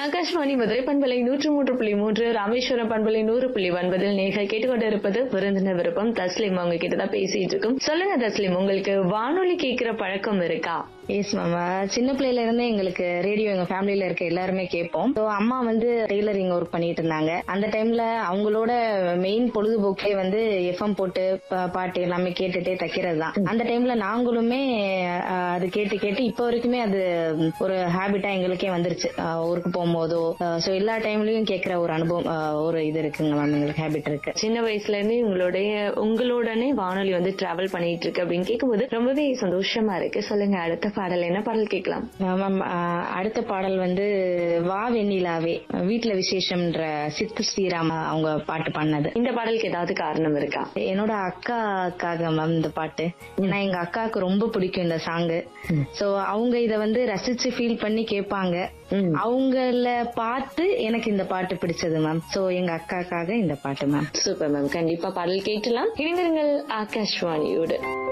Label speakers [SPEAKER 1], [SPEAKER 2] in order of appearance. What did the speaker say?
[SPEAKER 1] ஆகாஷ்வாணி மதுரை பண்பலை நூற்று மூன்று புள்ளி மூன்று ராமேஸ்வரம் பண்பலை நூறு புள்ளி ஒன்பதில் நீங்கள் கேட்டுக்கொண்டிருப்பது விருந்தினர் விருப்பம் தஸ்லிம் அவங்க கிட்டதான் பேசிட்டு இருக்கும் சொல்லுங்க தஸ்லிம் உங்களுக்கு வானொலி கேட்கிற பழக்கம் இருக்கா
[SPEAKER 2] எஸ் மேம் சின்ன பிள்ளையில இருந்தே எங்களுக்கு ரேடியோ எங்க ஃபேமிலில இருக்க எல்லாருமே கேட்போம் So, அம்மா வந்து டெய்லரிங் ஒர்க் பண்ணிட்டு இருந்தாங்க அந்த டைம்ல அவங்களோட மெயின் பொழுதுபோக்கே வந்து எஃப்எம் போட்டு பா- பாட்டு எல்லாமே கேட்டுட்டே தைக்கிறது தான் அந்த டைம்ல நாங்களுமே அஹ், அது கேட்டு கேட்டு இப்போ வரைக்குமே அது ஒரு ஹேபிட்டா எங்களுக்கே வந்துருச்சு அஹ், ஊருக்கு போகும்போதோ ஸோ எல்லா டைம்லயும் கேட்கிற ஒரு அனுபவம் அஹ், ஒரு இது இருக்குங்க மேம் எங்களுக்கு ஹேபிட் இருக்கு
[SPEAKER 1] சின்ன வயசுல இருந்து உங்களுடைய உங்களோடனே வானொலி வந்து டிராவல் பண்ணிட்டு இருக்கு அப்படின்னு கேட்கும்போது ரொம்பவே சந்தோஷமா இருக்கு சொல்லுங்க அடுத்த பாடல் என்ன பாடல் கேட்கலாம்
[SPEAKER 2] மேம் ஆஹ், அடுத்த பாடல் வந்து வா வெண்ணிலாவே வீட்ல விசேஷம்ன்ற சித்து ஸ்ரீராம் அவங்க பாட்டு பண்ணது
[SPEAKER 1] இந்த பாடலுக்கு ஏதாவது காரணம் இருக்கா
[SPEAKER 2] என்னோட அக்காக்காக மேம் இந்த பாட்டு ஏன்னா எங்க அக்காவுக்கு ரொம்ப பிடிக்கும் இந்த சாங்கு சோ அவங்க இத வந்து ரசிச்சு ஃபீல் பண்ணி கேட்பாங்க
[SPEAKER 1] ம்.
[SPEAKER 2] அவங்கள பார்த்து எனக்கு இந்த பாட்டு பிடிச்சது மேம் சோ எங்க அக்காக்காக இந்த பாட்டு மேம்
[SPEAKER 1] சூப்பர் மேம் கண்டிப்பா பாடல் கேட்கலாம் இணைந்திருங்கள் ஆகாஷ்வாணியோடு